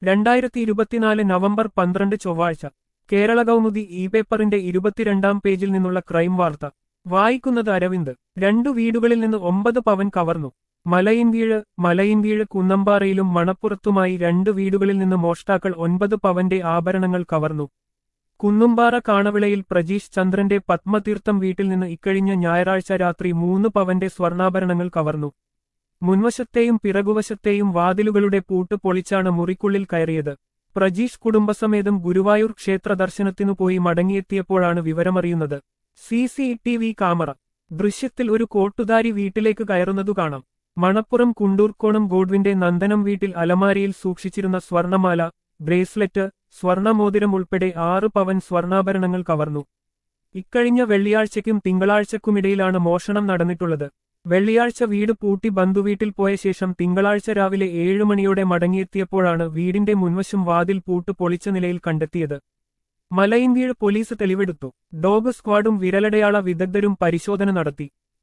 രണ്ടായിരത്തി ഇരുപത്തിനാല് നവംബർ പന്ത്രണ്ട് ചൊവ്വാഴ്ച കേരള കൗമുദി ഇ പേപ്പറിന്റെ ഇരുപത്തിരണ്ടാം പേജിൽ നിന്നുള്ള ക്രൈം വാർത്ത വായിക്കുന്നത് അരവിന്ദ് രണ്ടു വീടുകളിൽ നിന്ന് ഒമ്പത് പവൻ കവർന്നു മലയിൻവീഴ് മലയിൻവീഴ് കുന്നമ്പാറയിലും മണപ്പുറത്തുമായി രണ്ട് വീടുകളിൽ നിന്ന് മോഷ്ടാക്കൾ ഒൻപത് പവന്റെ ആഭരണങ്ങൾ കവർന്നു കുന്നുംപാറ കാണവിളയിൽ പ്രജീഷ് ചന്ദ്രന്റെ പത്മതീർത്ഥം വീട്ടിൽ നിന്ന് ഇക്കഴിഞ്ഞ ഞായറാഴ്ച രാത്രി മൂന്ന് പവന്റെ സ്വർണ്ണാഭരണങ്ങൾ കവർന്നു മുൻവശത്തെയും പിറകുവശത്തെയും വാതിലുകളുടെ പൂട്ട് പൊളിച്ചാണ് മുറിക്കുള്ളിൽ കയറിയത് പ്രജീഷ് കുടുംബസമേതം ഗുരുവായൂർ ക്ഷേത്ര ദർശനത്തിനു പോയി മടങ്ങിയെത്തിയപ്പോഴാണ് വിവരമറിയുന്നത് C C T V camera ദൃശ്യത്തിൽ ഒരു കോട്ടുധാരി വീട്ടിലേക്ക് കയറുന്നതു കാണാം മണപ്പുറം കുണ്ടൂർക്കോണം ഗോഡ്വിന്റെ നന്ദനം വീട്ടിൽ അലമാരിയിൽ സൂക്ഷിച്ചിരുന്ന സ്വർണമാല ബ്രേസ്ലെറ്റ് സ്വർണമോതിരം ഉൾപ്പെടെ ആറ് പവൻ സ്വർണ്ണാഭരണങ്ങൾ കവർന്നു ഇക്കഴിഞ്ഞ വെള്ളിയാഴ്ചയ്ക്കും തിങ്കളാഴ്ചക്കുമിടയിലാണ് മോഷണം നടന്നിട്ടുള്ളത് വെള്ളിയാഴ്ച വീട് പൂട്ടി ബന്ധുവീട്ടിൽ പോയ ശേഷം തിങ്കളാഴ്ച രാവിലെ ഏഴ് മണിയോടെ മടങ്ങിയെത്തിയപ്പോഴാണ് വീടിന്റെ മുൻവശം വാതിൽ പൂട്ട് പൊളിച്ച നിലയിൽ കണ്ടെത്തിയത് മലയിൻവീഴ് പോലീസ് തെളിവെടുത്തു ഡോഗ് സ്ക്വാഡും വിരലടയാള വിദഗ്ധരും പരിശോധന നടത്തി